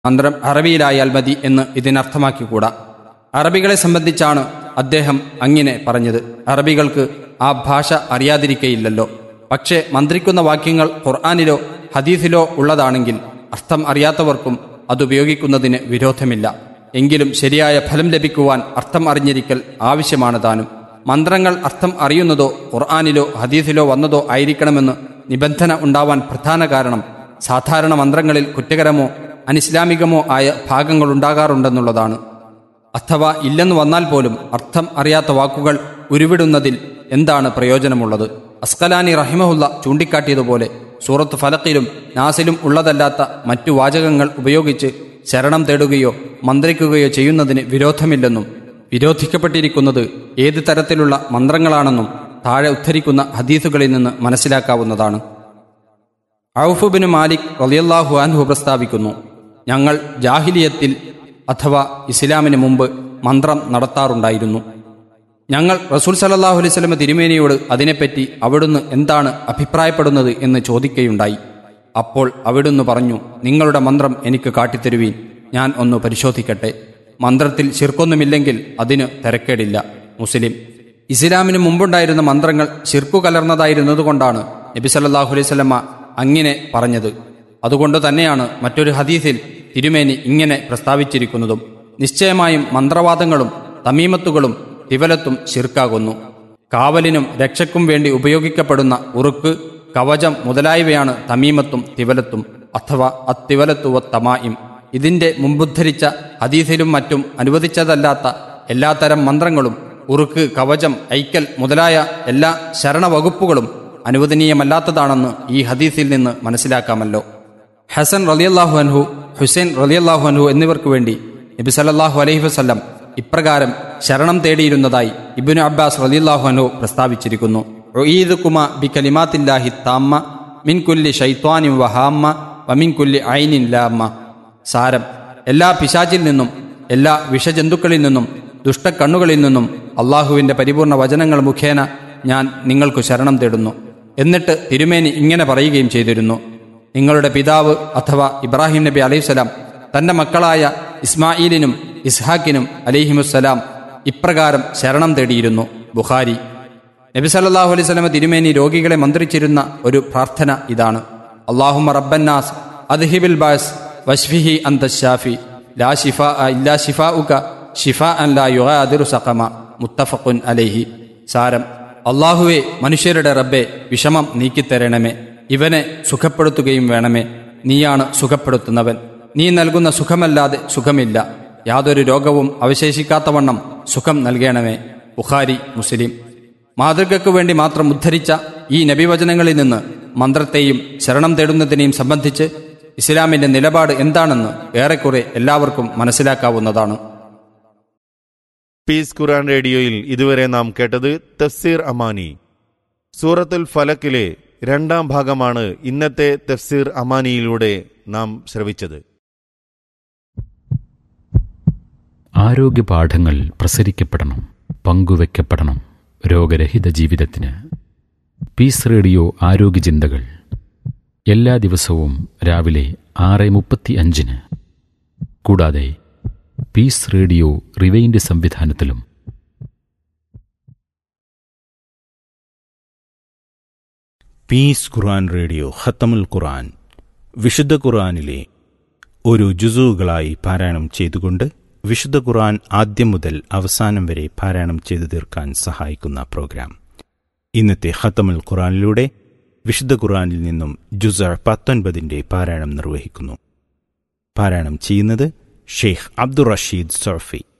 മന്ത്രം അറബിയിലായാൽ മതി എന്ന് ഇതിനർത്ഥമാക്കിക്കൂടാ അറബികളെ സംബന്ധിച്ചാണ് അദ്ദേഹം അങ്ങനെ പറഞ്ഞത് അറബികൾക്ക് ആ ഭാഷ അറിയാതിരിക്കയില്ലല്ലോ പക്ഷേ മന്ത്രിക്കുന്ന വാക്യങ്ങൾ ഖുർആാനിലോ ഹദീസിലോ ഉള്ളതാണെങ്കിൽ അർത്ഥം അറിയാത്തവർക്കും അതുപയോഗിക്കുന്നതിന് വിരോധമില്ല എങ്കിലും ശരിയായ ഫലം ലഭിക്കുവാൻ അർത്ഥം അറിഞ്ഞിരിക്കൽ ആവശ്യമാണ് താനും മന്ത്രങ്ങൾ അർത്ഥം അറിയുന്നതോ ഖുർആാനിലോ ഹദീസിലോ വന്നതോ ആയിരിക്കണമെന്ന് നിബന്ധന ഉണ്ടാവാൻ പ്രധാന കാരണം സാധാരണ മന്ത്രങ്ങളിൽ കുറ്റകരമോ അനിസ്ലാമികമോ ആയ ഭാഗങ്ങളുണ്ടാകാറുണ്ടെന്നുള്ളതാണ് അഥവാ ഇല്ലെന്ന് വന്നാൽ പോലും അർത്ഥം അറിയാത്ത വാക്കുകൾ ഉരുവിടുന്നതിൽ എന്താണ് പ്രയോജനമുള്ളത് അസ്കലാനി റഹിമഹുല്ല ചൂണ്ടിക്കാട്ടിയതുപോലെ സൂറത്ത് ഫലക്കിലും നാസിലും ഉള്ളതല്ലാത്ത മറ്റു വാചകങ്ങൾ ഉപയോഗിച്ച് ശരണം തേടുകയോ മന്ത്രിക്കുകയോ ചെയ്യുന്നതിന് വിരോധമില്ലെന്നും വിരോധിക്കപ്പെട്ടിരിക്കുന്നത് ഏത് തരത്തിലുള്ള മന്ത്രങ്ങളാണെന്നും താഴെ ഉദ്ധരിക്കുന്ന ഹദീസുകളിൽ നിന്ന് മനസ്സിലാക്കാവുന്നതാണ് ഔഫുബിന് മാലിക് റളിയല്ലാഹു അൻഹു പ്രസ്താവിക്കുന്നു ഞങ്ങൾ ജാഹിലിയത്തിൽ അഥവാ ഇസ്ലാമിന് മുമ്പ് മന്ത്രം നടത്താറുണ്ടായിരുന്നു ഞങ്ങൾ റസൂൽ സലല്ലാഹു അലൈഹി സ്വലമ തിരുമേനിയോട് അതിനെപ്പറ്റി അവിടുന്ന് എന്താണ് അഭിപ്രായപ്പെടുന്നത് എന്ന് ചോദിക്കുകയുണ്ടായി അപ്പോൾ അവിടുന്ന് പറഞ്ഞു നിങ്ങളുടെ മന്ത്രം എനിക്ക് കാട്ടിത്തരുവീൻ ഞാൻ ഒന്ന് പരിശോധിക്കട്ടെ മന്ത്രത്തിൽ ശിർക്കൊന്നുമില്ലെങ്കിൽ അതിന് തിരക്കേടില്ല മുസ്ലിം ഇസ്ലാമിന് മുമ്പുണ്ടായിരുന്ന മന്ത്രങ്ങൾ ശിർക്കു കലർന്നതായിരുന്നതുകൊണ്ടാണ് നബി സല്ലല്ലാഹു അലൈഹി സ്വലമ അങ്ങനെ പറഞ്ഞത് അതുകൊണ്ട് തന്നെയാണ് മറ്റൊരു ഹദീസിൽ തിരുമേനി ഇങ്ങനെ പ്രസ്താവിച്ചിരിക്കുന്നതും നിശ്ചയമായും മന്ത്രവാദങ്ങളും തമീമത്തുകളും തിവലത്തും ശിർക്കാകുന്നു കാവലിനും രക്ഷയ്ക്കും വേണ്ടി ഉപയോഗിക്കപ്പെടുന്ന ഉറുക്ക് കവചം മുതലായവയാണ് തമീമത്തും തിവലത്തും അഥവാ അത്തിവലത്തുവ തമായും ഇതിന്റെ മുമ്പുദ്ധരിച്ച ഹദീസിലും മറ്റും അനുവദിച്ചതല്ലാത്ത എല്ലാത്തരം മന്ത്രങ്ങളും ഉറുക്ക് കവചം ഐക്കൽ മുതലായ എല്ലാ ശരണവകുപ്പുകളും അനുവദനീയമല്ലാത്തതാണെന്ന് ഈ ഹദീസിൽ നിന്ന് മനസ്സിലാക്കാമല്ലോ ഹസൻ റലിയല്ലാഹു അൻഹു ഹുസൈൻ റലിയല്ലാഹു അൻഹു എന്നിവർക്ക് വേണ്ടി നബി സല്ലല്ലാഹു അലൈഹി വസല്ലം ഇപ്രകാരം ശരണം തേടിയിരുന്നതായി ഇബ്നു അബ്ബാസ് റലിയല്ലാഹു അൻഹു പ്രസ്താവിച്ചിരിക്കുന്നു ഉഈദുകുമ ബി കലിമാത്തില്ലാഹി താമ്മ മിൻ കുല്ലി ഷൈത്വാനിൻ വഹാമ്മ വമിൻ കുല്ലി ഐനിൻ ലാമ്മ സാരം എല്ലാ പിശാചിൽ നിന്നും എല്ലാ വിഷജന്തുക്കളിൽ നിന്നും ദുഷ്ടക്കണ്ണുകളിൽ നിന്നും അള്ളാഹുവിന്റെ പരിപൂർണ വചനങ്ങൾ മുഖേന ഞാൻ നിങ്ങൾക്ക് ശരണം തേടുന്നു എന്നിട്ട് തിരുമേനി ഇങ്ങനെ പറയുകയും ചെയ്തിരുന്നു നിങ്ങളുടെ പിതാവ് അഥവാ ഇബ്രാഹിം നബി അലൈഹിസ്സലാം തന്റെ മക്കളായ ഇസ്മായിലിനും ഇസ്ഹാക്കിനും അലിഹിമുസ്സലാം ഇപ്രകാരം ശരണം തേടിയിരുന്നു ബുഖാരി നബി സല്ലല്ലാഹു അലൈഹി സ്വലമ തിരുമേനി രോഗികളെ മന്ത്രിച്ചിരുന്ന ഒരു പ്രാർത്ഥന ഇതാണ് അള്ളാഹുമ റബ്ബന്നാസ് അദ്ഹിബിൽ ബാസ് വഷ്ഫിഹി അന്ത ഷാഫി ലാ ഷിഫ ഇല്ലാ ഷിഫ ഉക ഷിഫ അൻ ലാ യുഗാദിറു സഖമ മുത്തഫഖുൻ അലൈഹി സാരം അള്ളാഹുവെ മനുഷ്യരുടെ റബ്ബെ വിഷമം നീക്കിത്തരണമേ ഇവനെ സുഖപ്പെടുത്തുകയും വേണമേ നീയാണ് സുഖപ്പെടുത്തുന്നവൻ നീ നൽകുന്ന സുഖമല്ലാതെ സുഖമില്ല യാതൊരു രോഗവും അവശേഷിക്കാത്തവണ്ണം സുഖം നൽകണമേ ബുഖാരി മുസ്ലിം മാതൃകയ്ക്കു വേണ്ടി മാത്രം ഉദ്ധരിച്ച ഈ നബിവചനങ്ങളിൽ നിന്ന് മന്ത്രത്തെയും ശരണം തേടുന്നതിനെയും സംബന്ധിച്ച് ഇസ്ലാമിന്റെ നിലപാട് എന്താണെന്ന് ഏറെക്കുറെ എല്ലാവർക്കും മനസ്സിലാക്കാവുന്നതാണ് പീസ് ഖുറാൻ റേഡിയോയിൽ ഇതുവരെ നാം കേട്ടത് തഫ്സീർ അമാനി സൂറത്തുൽ ഫലക്കിലെ രണ്ടാം ഭാഗമാണ് ഇന്നത്തെ തഫ്സീർ അമാനിയിലൂടെ നാം ശ്രവിച്ചത് ആരോഗ്യ പാഠങ്ങൾ പ്രസരിക്കപ്പെടണം പങ്കുവെക്കപ്പെടണം രോഗരഹിത ജീവിതത്തിന് പീസ് റേഡിയോ ആരോഗ്യ ചിന്തകൾ എല്ലാ ദിവസവും രാവിലെ ആറ് മുപ്പത്തി അഞ്ചിന് കൂടാതെ പീസ് റേഡിയോ റിവൈൻഡ് സംവിധാനത്തിലും പീസ് ഖുർആൻ റേഡിയോ ഖത്തമുൽ ഖുർആൻ വിശുദ്ധ ഖുർആനിലെ ഒരു ജുസുകളായി പാരായണം ചെയ്തുകൊണ്ട് വിശുദ്ധ ഖുർആൻ ആദ്യം മുതൽ അവസാനം വരെ പാരായണം ചെയ്തു തീർക്കാൻ സഹായിക്കുന്ന പ്രോഗ്രാം ഇന്നത്തെ ഖത്തമുൽ ഖുർആനിലൂടെ വിശുദ്ധ ഖുർആനിൽ നിന്നും ജുസ പത്തൊൻപതിന്റെ പാരായണം നിർവഹിക്കുന്നു പാരായണം ചെയ്യുന്നത് ഷെയ്ഖ് അബ്ദുൾ റഷീദ് സോഫി